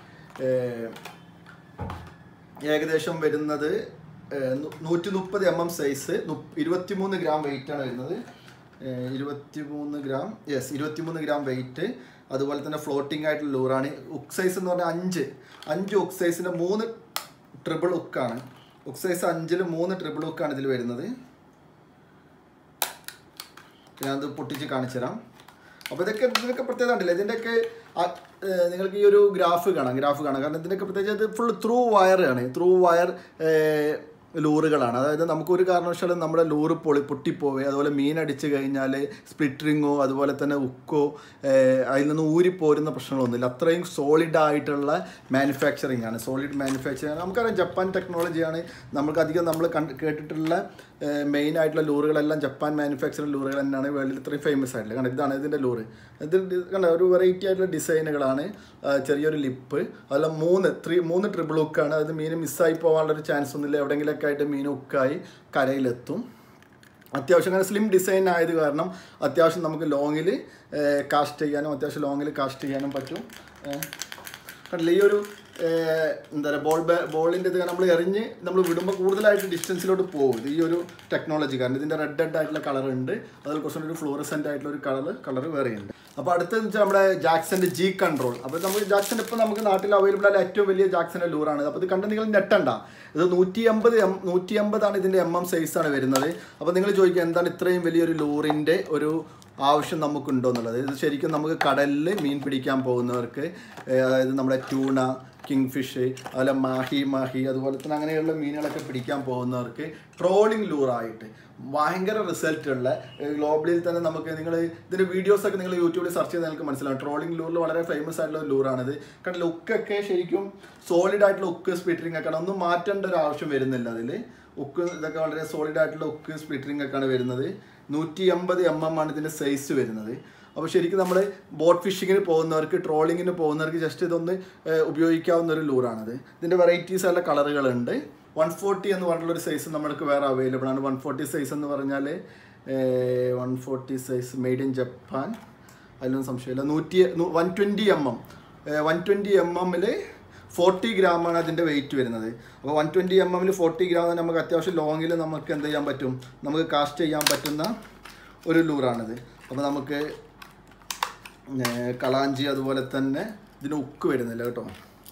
ഏകദേശം വരുന്നത് നൂറ്റി മുപ്പത് എം എം സൈസ് ഇരുപത്തിമൂന്ന് ഗ്രാം വെയിറ്റ് ആണ് വരുന്നത് ഇരുപത്തിമൂന്ന് ഗ്രാം യെസ് ഇരുപത്തിമൂന്ന് ഗ്രാം വെയിറ്റ് അതുപോലെ തന്നെ ഫ്ലോട്ടിംഗ് ആയിട്ടുള്ള ലൂറാണ് ഉക്ക് സൈസ് എന്ന് പറഞ്ഞാൽ അഞ്ച് അഞ്ച് ഉക്ക് സൈസിൻ്റെ മൂന്ന് ട്രിപ്പിൾ ഉക്കാണ് ഉക്ക് സൈസ് അഞ്ചിൽ മൂന്ന് ട്രിപ്പിൾ ഉക്കാണ് ഇതിൽ വരുന്നത് ഞാനത് പൊട്ടിച്ച് കാണിച്ചു തരാം അപ്പോൾ ഇതൊക്കെ ഇതിനൊക്കെ പ്രത്യേകത ഉണ്ടല്ലോ ഇതിൻ്റെയൊക്കെ ആ- ഏഹ് നിങ്ങൾക്ക് ഈ ഒരു ഗ്രാഫ് കാണാം ഗ്രാഫ് കാണാം കാരണം ഇതിൻ്റെയൊക്കെ പ്രത്യേകിച്ച് ഇത് ഫുൾ ത്രൂ വയർ ആണ് ത്രൂ വയർ ലൂറുകളാണ് അതായത് നമുക്കൊരു കാരണവശാലും നമ്മുടെ ലൂറ് പൊളി പൊട്ടിപ്പോവേ അതുപോലെ മീൻ അടിച്ച് കഴിഞ്ഞാൽ സ്പ്ലിറ്ററിങ്ങോ അതുപോലെ തന്നെ ഉക്കോ ഏഹ് അതിൽ നിന്ന് ഊരിപ്പോരുന്ന പ്രശ്നങ്ങളൊന്നുമില്ല അത്രയും സോളിഡ് ആയിട്ടുള്ള മാനുഫാക്ചറിങ് ആണ് സോളിഡ് മാനുഫാക്ചറിങ് ആണ് നമുക്കറിയാം ജപ്പാൻ ടെക്നോളജിയാണ് നമുക്ക് അധികം നമ്മൾ കണ്ട് കേട്ടിട്ടുള്ള മെയിൻ ആയിട്ടുള്ള ലൂറുകളെല്ലാം ജപ്പാൻ മാനുഫാക്ചറിങ് ലൂറുകൾ തന്നെയാണ് വേൾഡിൽ ഇത്രയും ഫേമസ് ആയിട്ടുള്ളത് കാരണം ഇതാണ് ഇതിൻ്റെ ലൂറ് ഇത് ഡി- കണ്ടോ ഒരു വെറൈറ്റി ആയിട്ടുള്ള ഡിസൈനുകളാണ് ആ, ചെറിയൊരു ലിപ്പ് അതെല്ലാം മൂന്ന് ത്രീ മൂന്ന് ട്രിപ്പിൾ ഹുക്കാണ് അത് മീൻ മിസ്സായി പോകാനുള്ള ഒരു ചാൻസ് ഒന്നുമില്ല എവിടെയെങ്കിലൊക്കെ ആയിട്ട് മീൻ ഹുക്കായി കരയിലെത്തും അത്യാവശ്യം അങ്ങനെ സ്ലിം ഡിസൈൻ ആയത് കാരണം അത്യാവശ്യം നമുക്ക് ലോങ്ങിൽ കാസ്റ്റ് ചെയ്യാനും അത്യാവശ്യം ലോങ്ങിൽ കാസ്റ്റ് ചെയ്യാനും പറ്റും ഏഹ് കണ്ടില്ലേ ഈ ഒരു ഏഹ്, എന്താ പറയുക ബോൾ ബോളിൻ്റെ ഇത് നമ്മൾ എറിഞ്ഞ് നമ്മൾ വിടുമ്പോൾ കൂടുതലായിട്ട് ഡിസ്റ്റൻസിലോട്ട് പോകും ഇത് ഈ ഒരു ടെക്നോളജി കാരണം ഇതിൻ്റെ റെഡ് റെഡ് ആയിട്ടുള്ള കളർ ഉണ്ട് അതിൽ കുറച്ചുകൂടി ഒരു ഫ്ലോറസെൻ്റ് ആയിട്ടുള്ള ഒരു കളർ കളർ വേറെ ഉണ്ട് അപ്പോൾ അടുത്തെന്ന് വെച്ചാൽ നമ്മുടെ ജാക്സന്റെ ജി കൺട്രോൾ അപ്പോൾ നമുക്ക് ജാക്സൺ ഇപ്പോൾ നമുക്ക് നാട്ടിൽ അവൈലബിൾ ആയ ഏറ്റവും വലിയ ജാക്സന്റെ ലൂറാണ് അപ്പോൾ ഇത് കണ്ട് നിങ്ങൾ ഞെട്ടണ്ട ഇത് നൂറ്റി അമ്പത് എം നൂറ്റി അമ്പതാണ് ഇതിൻ്റെ എം എം സൈസാണ് വരുന്നത് അപ്പോൾ നിങ്ങൾ ചോദിക്കുക എന്താണ് ഇത്രയും വലിയൊരു ലൂറിൻ്റെ ഒരു ആവശ്യം നമുക്കുണ്ടോ എന്നുള്ളത് ഇത് ശരിക്കും നമുക്ക് കടലിൽ മീൻ പിടിക്കാൻ പോകുന്നവർക്ക് ഏഹ് അതായത് നമ്മുടെ ട്യൂണ കിങ് ഫിഷ് അതുപോലെ മാഹി മാഹി അതുപോലെ തന്നെ അങ്ങനെയുള്ള മീനുകളൊക്കെ പിടിക്കാൻ പോകുന്നവർക്ക് ട്രോളിംഗ് ലൂറായിട്ട് ഭയങ്കര റിസൾട്ടുള്ള ഗ്ലോബലിൽ തന്നെ നമുക്ക് നിങ്ങൾ ഇതിൻ്റെ വീഡിയോസൊക്കെ നിങ്ങൾ യൂട്യൂബിൽ സെർച്ച് ചെയ്താൽ നിങ്ങൾക്ക് മനസ്സിലാവും ട്രോളിംഗ് ലൂറിൽ വളരെ ഫേമസ് ആയിട്ടുള്ള ഒരു ലൂറാണിത് കാരണം ലുക്കൊക്കെ ശരിക്കും സോളിഡ് ആയിട്ടുള്ള ഉക്ക് സ്പിറ്ററിംഗ് ഒക്കെ ഒന്നും മാറ്റേണ്ട ഒരു ആവശ്യം വരുന്നില്ല അതിൽ ഉക്ക് ഇതൊക്കെ വളരെ സോളിഡ് ആയിട്ടുള്ള ഉക്ക് സ്പ്ലിറ്ററിംഗ് ഒക്കെയാണ് വരുന്നത് നൂറ്റി എൺപത് എം എം ആണ് ഇതിൻ്റെ സൈസ് വരുന്നത് അപ്പോൾ ശരിക്കും നമ്മൾ ബോട്ട് ഫിഷിങ്ങിന് പോകുന്നവർക്ക് ട്രോളിങ്ങിന് പോകുന്നവർക്ക് ജസ്റ്റ് ഇതൊന്ന് ഏഹ്, ഉപയോഗിക്കാവുന്ന ഒരു ലൂറാണത് ഇതിൻ്റെ വെറൈറ്റീസ് എല്ലാ കളറുകളുണ്ട് വൺ ഫോർട്ടി എന്ന് പറഞ്ഞിട്ടുള്ള ഒരു സൈസ് നമ്മൾക്ക് വേറെ അവൈലബിൾ ആണ് വൺ ഫോർട്ടി സൈസ് എന്ന് പറഞ്ഞാൽ one forty size made in Japan അതിലൊന്നും സംശയമില്ല നൂറ്റി one twenty M M one twenty M എമ്മിൽ ഫോർട്ടി ഗ്രാമാണ് അതിൻ്റെ വെയിറ്റ് വരുന്നത് അപ്പോൾ വൺ ട്വൻറ്റി എം എമ്മിൽ ഫോർട്ടി ഗ്രാം നമുക്ക് അത്യാവശ്യം ലോങ്ങിൽ നമുക്ക് എന്ത് ചെയ്യാൻ പറ്റും നമുക്ക് കാസ്റ്റ് ചെയ്യാൻ പറ്റുന്ന ഒരു ലൂറാണിത് അപ്പോൾ നമുക്ക് ഏർ കളാഞ്ചി അതുപോലെ തന്നെ ഇതിന് ഉക്ക് വരുന്നില്ല കേട്ടോ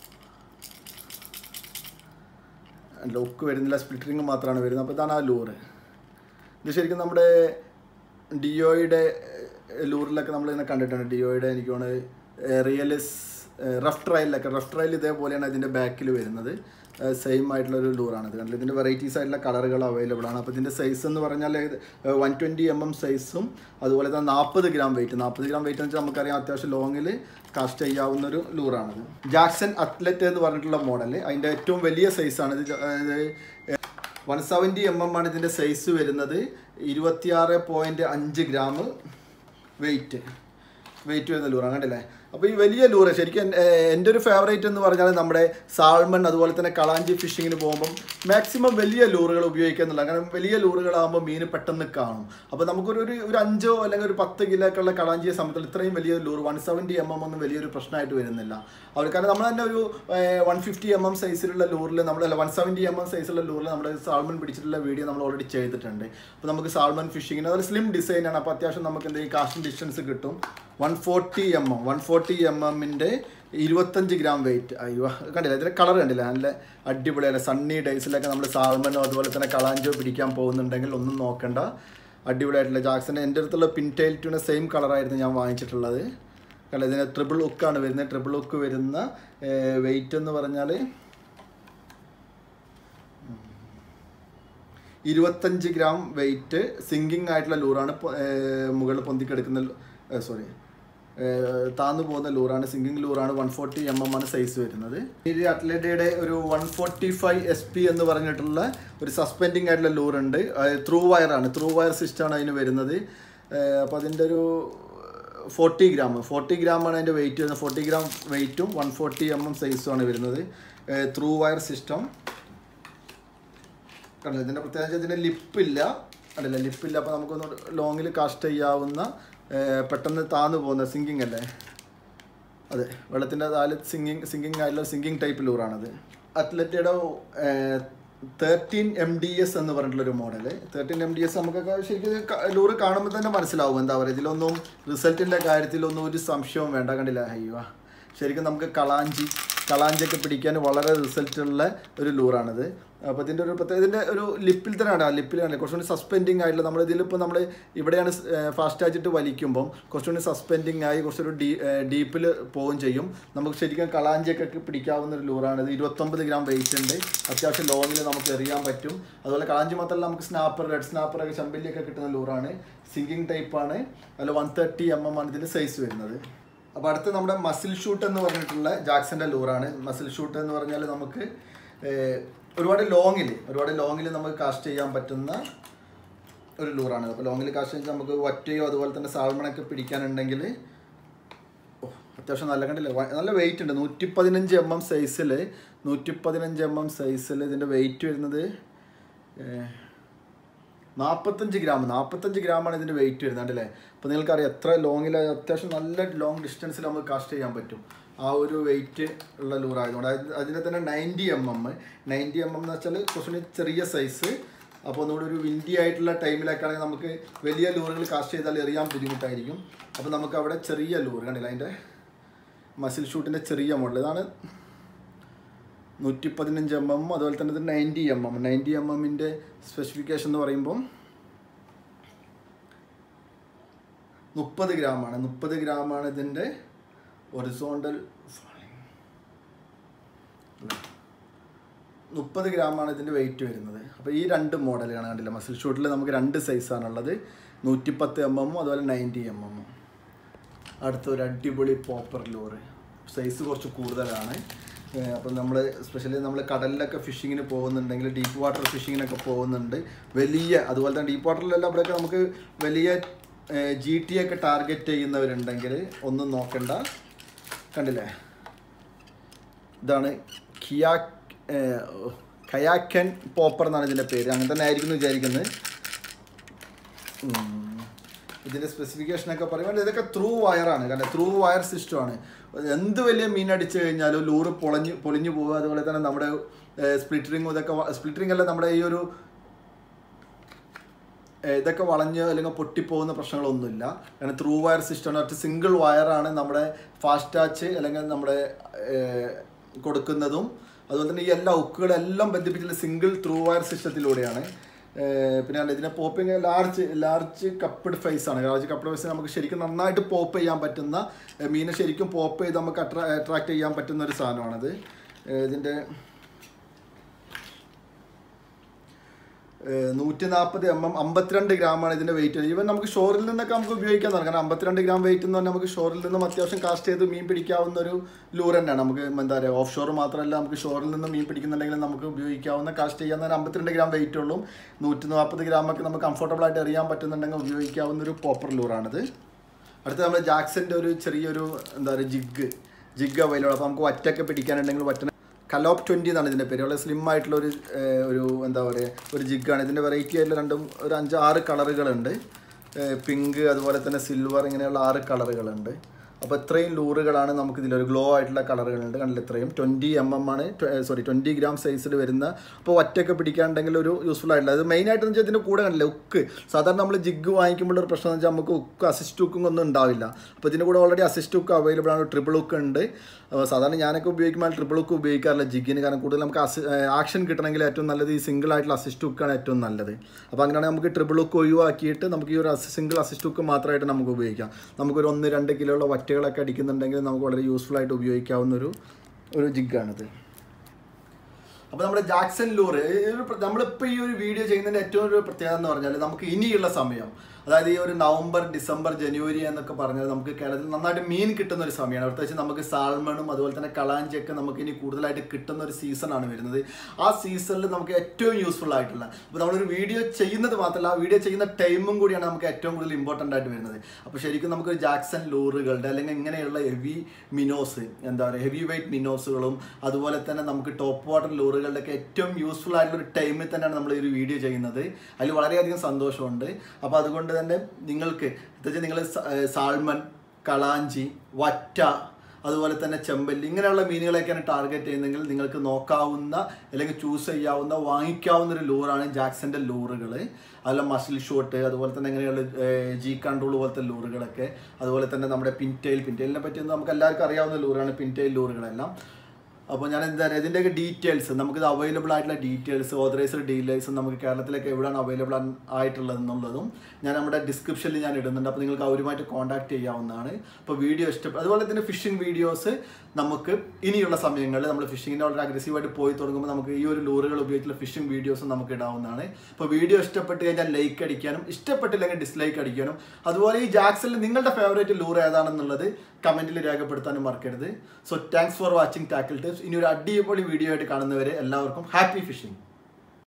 അല്ല ഉക്ക് വരുന്നില്ല സ്പ്ലിറ്റ് റിങ് മാത്രമാണ് വരുന്നത് അപ്പോൾ ഇതാണ് ആ ലൂറ് ഇത് ശരിക്കും നമ്മുടെ ഡിയോയുടെ ലൂറിലൊക്കെ നമ്മളിങ്ങനെ കണ്ടിട്ടുണ്ട് ഡിയോയുടെ എനിക്ക് തോന്നുന്നത് റിയലിസ് റഫ് ട്രയലിലൊക്കെ റഫ് ട്രയൽ ഇതേപോലെയാണ് ഇതിൻ്റെ ബാക്കിൽ വരുന്നത് സെയിം ആയിട്ടുള്ള ഒരു ലൂറാണ് ഇത് കണ്ടില്ല ഇതിൻ്റെ വെറൈറ്റീസ് ആയിട്ടുള്ള കളറുകൾ അവൈലബിൾ ആണ് അപ്പോൾ ഇതിൻ്റെ സൈസ് എന്ന് പറഞ്ഞാൽ വൺ ട്വൻറ്റി എം എം സൈസും അതുപോലെ തന്നെ നാൽപ്പത് ഗ്രാം വെയിറ്റ് നാൽപ്പത് ഗ്രാം വെയിറ്റ് എന്ന് വെച്ചാൽ നമുക്കറിയാം അത്യാവശ്യം ലോങ്ങിൽ കാസ്റ്റ് ചെയ്യാവുന്ന ഒരു ലൂറാണിത് ജാക്സൺ അത്ലറ്റ് എന്ന് പറഞ്ഞിട്ടുള്ള മോഡൽ അതിൻ്റെ ഏറ്റവും വലിയ സൈസാണ് ഇത് ജ- ഇത് വൺ സെവൻറ്റി എം എം ആണ് ഇതിൻ്റെ സൈസ് വരുന്നത് ഇരുപത്തിയാറ് പോയിൻറ്റ് അഞ്ച് ഗ്രാം വെയിറ്റ് വെയിറ്റ് വരുന്ന ലൂറാണ് കണ്ടില്ലേ അപ്പോൾ ഈ വലിയ ലൂറ് ശരിക്കും എൻ- ഏർ എൻ്റെ ഒരു ഫേവറേറ്റ് എന്ന് പറഞ്ഞാൽ നമ്മുടെ സാൾമൺ അതുപോലെ തന്നെ കളാഞ്ചി ഫിഷിങ്ങിന് പോകുമ്പം മാക്സിമം വലിയ ലൂറുകൾ ഉപയോഗിക്കുക എന്നുള്ള കാരണം വലിയ ലൂറുകളാകുമ്പോൾ മീൻ പെട്ടെന്ന് കാണും അപ്പോൾ നമുക്കൊരു ഒരു ഒരു അഞ്ചോ അല്ലെങ്കിൽ ഒരു പത്ത് കിലോ ഒക്കെ ഉള്ള കളാഞ്ചിയെ സംബന്ധിച്ച് ഇത്രയും വലിയ lure one seventy M M ഒന്നും വലിയൊരു പ്രശ്നമായിട്ട് വരുന്നില്ല അവർ കാരണം നമ്മൾ തന്നെ ഒരു വൺ ഫിഫ്റ്റി എം എം സൈസിലുള്ള ലൂറിൽ നമ്മളല്ല വൺ സെവൻറ്റി എം എം സൈസിലുള്ള ലൂറിൽ നമ്മുടെ സാൾമൺ പിടിച്ചിട്ടുള്ള വീഡിയോ നമ്മൾ ഓൾറെഡി ചെയ്തിട്ടുണ്ട് അപ്പോൾ നമുക്ക് സാൾമൺ ഫിഷിങ്ങിന് അതൊരു സ്ലിം ഡിസൈനാണ് അപ്പോൾ അത്യാവശ്യം നമുക്ക് എന്തെങ്കിലും കാസ്റ്റിംഗ് ഡിസ്റ്റൻസ് കിട്ടും one forty M M one forty M എമ്മിൻ്റെ ഇരുപത്തഞ്ച് ഗ്രാം വെയിറ്റ് അയ്യോ കണ്ടില്ല ഇതിൻ്റെ കളർ കണ്ടില്ല നല്ല അടിപൊളിയല്ല സണ്ണി ഡേയ്സിലൊക്കെ നമ്മൾ സാൾമനോ അതുപോലെ തന്നെ കളാഞ്ചോ പിടിക്കാൻ പോകുന്നുണ്ടെങ്കിൽ ഒന്നും നോക്കണ്ട അടിപൊളിയായിട്ടുള്ള ജാക്സൻ്റെ എൻ്റെ അടുത്തുള്ള പിൻറ്റെയിൽ ട്യൂണ സെയിം കളറായിരുന്നു ഞാൻ വാങ്ങിച്ചിട്ടുള്ളത് കാരണം ഇതിന് ട്രിപ്പിൾ ഉക്കാണ് വരുന്നത് ട്രിപ്പിൾ ഉക്ക് വരുന്ന വെയിറ്റ് എന്ന് പറഞ്ഞാൽ ഇരുപത്തഞ്ച് ഗ്രാം വെയിറ്റ് സിങ്കിങ് ആയിട്ടുള്ള ലൂറാണ് പൊ- ഏർ മുകളിൽ പൊന്തിക്കെടുക്കുന്ന സോറി താന്നു പോകുന്ന ലൂറാണ് സിങ്കിങ് ലൂറാണ് വൺ ഫോർട്ടി എം എം ആണ് സൈസ് വരുന്നത് ഈ അത്ലറ്റയുടെ ഒരു one forty five S P എന്ന് പറഞ്ഞിട്ടുള്ള ഒരു സസ്പെൻഡിങ് ആയിട്ടുള്ള ലൂറുണ്ട് ത്രൂ വയറാണ് ത്രൂ വയർ സിസ്റ്റമാണ് അതിന് വരുന്നത് അപ്പോൾ അതിൻ്റെ ഒരു ഫോർട്ടി ഗ്രാം ഫോർട്ടി ഗ്രാമാണ് അതിൻ്റെ വെയിറ്റ് വരുന്നത് ഫോർട്ടി ഗ്രാം വെയിറ്റും വൺ ഫോർട്ടി എം എം സൈസുമാണ് വരുന്നത് ത്രൂ വയർ സിസ്റ്റം കണ്ടില്ല ഇതിൻ്റെ പ്രത്യേകത ഇതിൻ്റെ ലിപ്പില്ല കണ്ടില്ല ലിപ്പില്ല അപ്പോൾ നമുക്കൊന്ന് ലോങ്ങിൽ കാസ്റ്റ് ചെയ്യാവുന്ന ഏർ, പെട്ടെന്ന് താന്നു പോകുന്ന സിങ്കിങ് അല്ലേ അതെ വെള്ളത്തിൻ്റെ താല് സിങ്കിങ് സിങ്കിങ് ആയിട്ടുള്ള സിങ്കിങ് ടൈപ്പ് ലൂറാണത് അത്ലറ്റയുടെ തേർട്ടീൻ എം ഡി എസ് എന്ന് പറഞ്ഞിട്ടുള്ളൊരു model thirteen M D S നമുക്കൊക്കെ ശരിക്കും ക- ലൂറ് കാണുമ്പോൾ തന്നെ മനസ്സിലാവും എന്താ പറയുക ഇതിലൊന്നും റിസൾട്ടിൻ്റെ കാര്യത്തിലൊന്നും ഒരു സംശയവും വേണ്ട കണ്ടില്ല അയ്യോ ശരിക്കും നമുക്ക് കളാഞ്ചി കളാഞ്ചിയൊക്കെ പിടിക്കാൻ വളരെ റിസൾട്ടുള്ള ഒരു ലൂറാണിത് അപ്പോൾ ഇതിൻ്റെ ഒരു പ്രത്യേക ഇതിൻ്റെ ഒരു ലിപ്പിൽ തന്നെയാണ് ആ ലിപ്പിലാണ് കുറച്ചുകൂടി സസ്പെൻഡിങ് ആയിട്ടുള്ള നമ്മൾ ഇതിലിപ്പോൾ നമ്മൾ ഇവിടെയാണ് ഫാസ്റ്റ് ആയിട്ട് വലിക്കുമ്പം കുറച്ചുകൂടി സസ്പെൻഡിങ് ആയി കുറച്ചൊരു ഡീ ഡീപ്പിൽ പോവുകയും ചെയ്യും നമുക്ക് ശരിക്കും കളാഞ്ചിയൊക്കെ പിടിക്കാവുന്ന ഒരു ലൂറാണ് ഇത് ഇരുപത്തൊമ്പത് ഗ്രാം വെയിറ്റ് ഉണ്ട് അത്യാവശ്യം ലോങ്ങിൽ നമുക്ക് എറിയാൻ പറ്റും അതുപോലെ കളാഞ്ചി മാത്രമല്ല നമുക്ക് സ്നാപ്പർ റെഡ് സ്നാപ്പർ ഒക്കെ ചമ്പല്ലിയൊക്കെ കിട്ടുന്ന ലൂറാണ് സിങ്കിങ് ടൈപ്പാണ് അതിൽ വൺ തേർട്ടി എം എം ആണ് ഇതിൻ്റെ സൈസ് വരുന്നത് അപ്പോൾ അടുത്ത് നമ്മുടെ മസിൽ ഷൂട്ട് എന്ന് പറഞ്ഞിട്ടുള്ള ജാക്സന്റെ ലൂറാണ് മസിൽ ഷൂട്ട് എന്ന് പറഞ്ഞാൽ നമുക്ക് ഏർ, ഒരുപാട് ലോങ്ങിൽ ഒരുപാട് ലോങ്ങിൽ നമുക്ക് കാസ്റ്റ് ചെയ്യാൻ പറ്റുന്ന ഒരു ലൂറാണ് അപ്പോൾ ലോങ്ങിൽ കാസ്റ്റ് ചെയ്താൽ നമുക്ക് വറ്റയോ അതുപോലെ തന്നെ സാൽമണൊക്കെ പിടിക്കാനുണ്ടെങ്കിൽ ഓ, അത്യാവശ്യം നല്ല കണ്ടില്ല വ- നല്ല വെയിറ്റ് ഉണ്ട് നൂറ്റി പതിനഞ്ച് എം എം സൈസിൽ നൂറ്റി പതിനഞ്ച് എം എം സൈസിൽ ഇതിൻ്റെ വെയിറ്റ് വരുന്നത് ഏർ, നാൽപ്പത്തഞ്ച് ഗ്രാം നാൽപ്പത്തഞ്ച് ഗ്രാമാണ് ഇതിൻ്റെ വെയിറ്റ് വരുന്നത് കണ്ടില്ലേ അപ്പോൾ നിങ്ങൾക്കറിയാം എത്ര ലോങ്ങിൽ അത്യാവശ്യം നല്ല ലോങ് ഡിസ്റ്റൻസിൽ നമുക്ക് കാസ്റ്റ് ചെയ്യാൻ പറ്റും ആ ഒരു വെയിറ്റ് ഉള്ള ലൂറായതുകൊണ്ട് അത് അതിൻ്റെ തന്നെ ninety M M ninety M M എന്ന് വെച്ചാൽ കുറച്ചുകൂടി ചെറിയ സൈസ് അപ്പോൾ ഒന്നുകൂടി ഒരു വിൻഡി ആയിട്ടുള്ള ടൈമിലൊക്കെ ആണെങ്കിൽ നമുക്ക് വലിയ ലൂറുകൾ കാസ്റ്റ് ചെയ്താൽ എറിയാൻ ബുദ്ധിമുട്ടായിരിക്കും അപ്പോൾ നമുക്ക് അവിടെ ചെറിയ ലൂറ് കണ്ടില്ല അതിൻ്റെ മസിൽ ഷൂട്ടിൻ്റെ ചെറിയ മോഡൽ ഇതാണ് നൂറ്റി പതിനഞ്ച് എം എം അതുപോലെ തന്നെ ഇത് ninety M M ninety M എമ്മിൻ്റെ സ്പെസിഫിക്കേഷൻ എന്ന് പറയുമ്പം മുപ്പത് ഗ്രാമാണ് മുപ്പത് ഗ്രാമാണ് ഇതിൻ്റെ ഒറിസോണ്ടൽ മുപ്പത് ഗ്രാമാണ് ഇതിൻ്റെ വെയിറ്റ് വരുന്നത് അപ്പോൾ ഈ രണ്ട് മോഡലാണ് കണ്ടില്ല മസിൽ ഷൂട്ടിൽ നമുക്ക് രണ്ട് സൈസാണുള്ളത് നൂറ്റിപ്പത്ത് എം എമ്മും അതുപോലെ നയൻറ്റി എം എമ്മും അടുത്ത ഒരു അടിപൊളി പോപ്പർ ലൂറ് സൈസ് കുറച്ച് കൂടുതലാണ് ഏഹ് അപ്പം നമ്മൾ സ്പെഷ്യലി നമ്മൾ കടലിലൊക്കെ ഫിഷിങ്ങിന് പോകുന്നുണ്ടെങ്കിൽ ഡീപ്പ് വാട്ടർ ഫിഷിങ്ങിനൊക്കെ പോകുന്നുണ്ട് വലിയ അതുപോലെ തന്നെ ഡീപ്പ് വാട്ടറിലെല്ലാം അവിടെയൊക്കെ നമുക്ക് വലിയ ജി ടി ഒക്കെ ടാർഗറ്റ് ചെയ്യുന്നവരുണ്ടെങ്കിൽ ഒന്നും നോക്കണ്ട കണ്ടില്ലേ ഇതാണ് കിയാ കയാക്കൻ പോപ്പർ എന്നാണ് ഇതിൻ്റെ പേര് അങ്ങനെ തന്നെ ആയിരിക്കും എന്ന് വിചാരിക്കുന്നത് ഉം. ഇതിന്റെ സ്പെസിഫിക്കേഷൻ ഒക്കെ പറയുമ്പോൾ ഇതൊക്കെ ത്രൂ വയറാണ് കാരണം ത്രൂ വയർ സിസ്റ്റമാണ് എന്ത് വലിയ മീൻ അടിച്ചു കഴിഞ്ഞാലും ലൂറ് പൊളഞ്ഞു പൊളിഞ്ഞു പോകുക അതുപോലെ തന്നെ നമ്മുടെ സ്പ്ലിറ്ററിങ് ഇതൊക്കെ സ്പ്ലിറ്ററിങ് അല്ല നമ്മുടെ ഈ ഒരു ഏഹ് ഇതൊക്കെ വളഞ്ഞ് അല്ലെങ്കിൽ പൊട്ടിപ്പോകുന്ന പ്രശ്നങ്ങളൊന്നുമില്ല കാരണം ത്രൂ വയർ സിസ്റ്റമാണ് ഒറ്റ സിംഗിൾ വയറാണ് നമ്മുടെ ഫാസ്റ്റ് ടാച്ച് അല്ലെങ്കിൽ നമ്മുടെ ഏഹ് കൊടുക്കുന്നതും അതുപോലെ തന്നെ ഈ എല്ലാ ഉക്കുകളെല്ലാം ബന്ധിപ്പിച്ചുള്ള സിംഗിൾ ത്രൂ വയർ സിസ്റ്റത്തിലൂടെയാണ് ഏഹ് പിന്നെ അല്ല ഇതിനെ popping large large cupped face ആണ് ലാർജ് കപ്പിഡ് ഫേസ് നമുക്ക് ശരിക്കും നന്നായിട്ട് പോപ്പ് ചെയ്യാൻ പറ്റുന്ന ഏഹ് മീനെ ശരിക്കും പോപ്പ് ചെയ്ത് നമുക്ക് അട്രാ അട്രാക്ട് ചെയ്യാൻ പറ്റുന്ന ഒരു സാധനമാണത് ഏഹ് ഇതിൻ്റെ നൂറ്റി നാൽപ്പത് എം എം അമ്പത്തിരണ്ട് ഗ്രാമാണ് ഇതിൻ്റെ വെയിറ്റ് ഈവൻ നമുക്ക് ഷോറിൽ നിന്നൊക്കെ നമുക്ക് ഉപയോഗിക്കാൻ തുടങ്ങാം കാരണം അമ്പത്തിരണ്ട് ഗ്രാം വെയിറ്റ് എന്ന് പറഞ്ഞാൽ നമുക്ക് ഷോറിൽ നിന്നും അത്യാവശ്യം കാസ്റ്റ് ചെയ്ത് മീൻ പിടിക്കാവുന്ന ഒരു ലൂർ തന്നെയാണ് നമുക്ക് എന്താ പറയുക ഓഫ് ഷോർ മാത്രമല്ല നമുക്ക് ഷോറിൽ നിന്ന് മീൻ പിടിക്കുന്നുണ്ടെങ്കിൽ നമുക്ക് ഉപയോഗിക്കാവുന്ന കാസ്റ്റ് ചെയ്യാവുന്ന ഒരു അമ്പത്തിരണ്ട് ഗ്രാം വെയിറ്റ് ഉള്ളൂ നൂറ്റി നാൽപ്പത് ഗ്രാമൊക്കെ നമുക്ക് കംഫർട്ടബിൾ ആയിട്ട് എറിയാൻ പറ്റുന്നുണ്ടെങ്കിൽ ഉപയോഗിക്കാവുന്ന ഒരു പോപ്പർ ലൂറാണിത് അടുത്ത നമ്മൾ ജാക്സന്റെ ഒരു ചെറിയൊരു എന്താ പറയുക ജിഗ് ജിഗ് അവൈലബിൾ അപ്പോൾ നമുക്ക് വറ്റൊക്കെ പിടിക്കാനുണ്ടെങ്കിൽ വറ്റ കലോപ്പ് ട്വൻറ്റി എന്നാണ് ഇതിൻ്റെ പേര് വളരെ സ്ലിം ആയിട്ടുള്ള ഒരു ഏഹ്, ഒരു എന്താ പറയുക ഒരു ജിഗാണ് ഇതിൻ്റെ വെറൈറ്റി ആയിട്ടുള്ള രണ്ടും ഒരു അഞ്ച് ആറ് കളറുകളുണ്ട് പിങ്ക് അതുപോലെ തന്നെ സിൽവർ ഇങ്ങനെയുള്ള ആറ് കളറുകളുണ്ട് അപ്പോൾ ഇത്രയും ലൂറുകളാണ് നമുക്ക് ഇതിലൊരു ഗ്ലോ ആയിട്ടുള്ള കളറുകളുണ്ട് കണ്ടില്ല ഇത്രയും ട്വൻറ്റി എം എം ആണ് സോറി ട്വൻറ്റി ഗ്രാം സൈസിൽ വരുന്ന അപ്പോൾ ഒറ്റയൊക്കെ പിടിക്കാനുണ്ടെങ്കിൽ ഒരു യൂസ്ഫുൾ ആയിട്ടുള്ള അത് മെയിനായിട്ട് എന്ന് വെച്ചാൽ ഇതിൻ്റെ കൂടെ കണ്ടില്ല ഉക്ക് സാധാരണ നമ്മൾ ജിഗ് വാങ്ങിക്കുമ്പോൾ ഒരു പ്രശ്നം എന്ന് വെച്ചാൽ നമുക്ക് ഉക്ക് അസിസ്റ്റ് ഉക്കും ഒന്നും ഉണ്ടാവില്ല അപ്പോൾ ഇതിൻ്റെ കൂടെ ഓൾറെഡി അസിസ്റ്റ് ഉക്ക് അവൈലബിൾ ആണ് ട്രിപ്പിൾ ഉക്ക് ഉണ്ട് അപ്പോൾ സാധാരണ ഞാനൊക്കെ ഉപയോഗിക്കുമ്പോൾ ട്രിപ്പിൾ ഉക്ക് ഉപയോഗിക്കാറില്ല ജിഗിന് കാരണം കൂടുതൽ നമുക്ക് അസി ആക്ഷൻ കിട്ടണമെങ്കിൽ ഏറ്റവും നല്ലത് ഈ സിംഗിൾ ആയിട്ടുള്ള അസിസ്റ്റ് ഉക്കാണ് ഏറ്റവും നല്ലത് അപ്പോൾ അങ്ങനെയാണെങ്കിൽ നമുക്ക് ട്രിപ്പിൾ ഉക്ക് ഒഴിവാക്കിയിട്ട് നമുക്ക് ഈ ഒരു സിംഗിൾ അസിസ്റ്റ് ഉക്ക് മാത്രമായിട്ട് നമുക്ക് ഉപയോഗിക്കാം നമുക്കൊരു ഒന്ന് രണ്ട് കിലോ ഉള്ള വറ്റകളൊക്കെ അടിക്കുന്നുണ്ടെങ്കിൽ നമുക്ക് വളരെ യൂസ്ഫുൾ ആയിട്ട് ഉപയോഗിക്കാവുന്ന ഒരു ഒരു ജിഗാണിത് അപ്പോൾ നമ്മുടെ ജാക്സൺ ലൂറ് നമ്മളിപ്പോൾ ഈ ഒരു വീഡിയോ ചെയ്യുന്നതിൻ്റെ ഏറ്റവും ഒരു പ്രത്യേകത എന്ന് പറഞ്ഞാൽ നമുക്ക് ഇനിയുള്ള സമയം അതായത് ഈ ഒരു നവംബർ ഡിസംബർ ജനുവരി എന്നൊക്കെ പറഞ്ഞാൽ നമുക്ക് കേരളത്തിൽ നന്നായിട്ട് മീൻ കിട്ടുന്ന ഒരു സമയമാണ് പ്രത്യേകിച്ച് നമുക്ക് സാൽമണും അതുപോലെ തന്നെ കളാഞ്ചിയൊക്കെ നമുക്ക് ഇനി കൂടുതലായിട്ട് കിട്ടുന്ന ഒരു സീസണാണ് വരുന്നത് ആ സീസണിൽ നമുക്ക് ഏറ്റവും യൂസ്ഫുൾ ആയിട്ടുള്ള അപ്പോൾ നമ്മളൊരു വീഡിയോ ചെയ്യുന്നത് മാത്രമല്ല ആ വീഡിയോ ചെയ്യുന്ന ടൈമും കൂടിയാണ് നമുക്ക് ഏറ്റവും കൂടുതൽ ഇമ്പോർട്ടൻ്റ് ആയിട്ട് വരുന്നത് അപ്പോൾ ശരിക്കും നമുക്ക് ജാക്സൺ ലൂറുകളുടെ അല്ലെങ്കിൽ ഇങ്ങനെയുള്ള ഹെവി മിനോസ് എന്താ പറയുക ഹെവി വെയിറ്റ് മിനോസുകളും അതുപോലെ തന്നെ നമുക്ക് ടോപ്പ് വാട്ടർ ലൂറുകളുടെ ഒക്കെ ഏറ്റവും യൂസ്ഫുൾ ആയിട്ടുള്ള ഒരു ടൈമിൽ തന്നെയാണ് നമ്മൾ ഈ ഒരു വീഡിയോ ചെയ്യുന്നത് അതിൽ വളരെയധികം സന്തോഷമുണ്ട് അപ്പോൾ അതുകൊണ്ട് തന്നെ നിങ്ങൾക്ക് എന്താ നിങ്ങൾ സാൾമൺ കളാഞ്ചി വറ്റ അതുപോലെ തന്നെ ചെമ്പല്ലി ഇങ്ങനെയുള്ള മീനുകളെയൊക്കെയാണ് ടാർഗറ്റ് ചെയ്യുന്നതെങ്കിൽ നിങ്ങൾക്ക് നോക്കാവുന്ന അല്ലെങ്കിൽ ചൂസ് ചെയ്യാവുന്ന വാങ്ങിക്കാവുന്ന ഒരു ലൂറാണ് ജാക്സന്റെ ലൂറുകൾ അതുപോലെ മസിൽ ഷോട്ട് അതുപോലെ തന്നെ ഇങ്ങനെയുള്ള ജി കൺട്രോൾ പോലത്തെ ലൂറുകളൊക്കെ അതുപോലെ തന്നെ നമ്മുടെ പിൻറ്റെയിൽ പിൻറ്റെയിലിനെ പറ്റി നമുക്ക് എല്ലാവർക്കും അറിയാവുന്ന ലൂറാണ് പിൻറ്റെയിൽ ലൂറുകളെല്ലാം അപ്പോൾ ഞാൻ എന്താ പറയുക ഇതിൻ്റെയൊക്കെ ഡീറ്റെയിൽസ് നമുക്കിത് അവൈലബിൾ ആയിട്ടുള്ള ഡീറ്റെയിൽസ് ഓതറൈസ്ഡ് ഡീറ്റെയിൽസ് നമുക്ക് കേരളത്തിലേക്ക് എവിടെയാണ് അവൈലബിൾ ആയിട്ടുള്ളത് എന്നുള്ളതും ഞാൻ നമ്മുടെ ഡിസ്ക്രിപ്ഷനിൽ ഞാൻ ഇടുന്നുണ്ട് അപ്പോൾ നിങ്ങൾക്ക് അവരുമായിട്ട് കോൺടാക്ട് ചെയ്യാവുന്നതാണ് അപ്പോൾ വീഡിയോ ഇഷ്ടപ്പെട്ടു അതുപോലെ തന്നെ ഫിഷിംഗ് വീഡിയോസ് നമുക്ക് ഇനിയുള്ള സമയങ്ങളിൽ നമ്മൾ ഫിഷിങ്ങിന് വളരെ അഗ്രസീവായിട്ട് പോയി തുടങ്ങുമ്പോൾ നമുക്ക് ഈ ഒരു ലൂറുകൾ ഉപയോഗിച്ചുള്ള ഫിഷിംഗ് വീഡിയോസ് നമുക്ക് ഇടാവുന്നതാണ് അപ്പോൾ വീഡിയോ ഇഷ്ടപ്പെട്ട് കഴിഞ്ഞാൽ ലൈക്ക് അടിക്കാനും ഇഷ്ടപ്പെട്ടില്ലെങ്കിൽ ഡിസ്ലൈക്ക് അടിക്കാനും അതുപോലെ ഈ ജാക്സണിൽ നിങ്ങളുടെ ഫേവറേറ്റ് ലൂർ ഏതാണെന്നുള്ളത് കമൻറ്റിൽ രേഖപ്പെടുത്താനും മറക്കരുത് so thanks for watching tackle tips ഇനി ഒരു അടിപൊളി വീഡിയോ ആയിട്ട് കാണുന്നവരെ എല്ലാവർക്കും ഹാപ്പി ഫിഷിംഗ്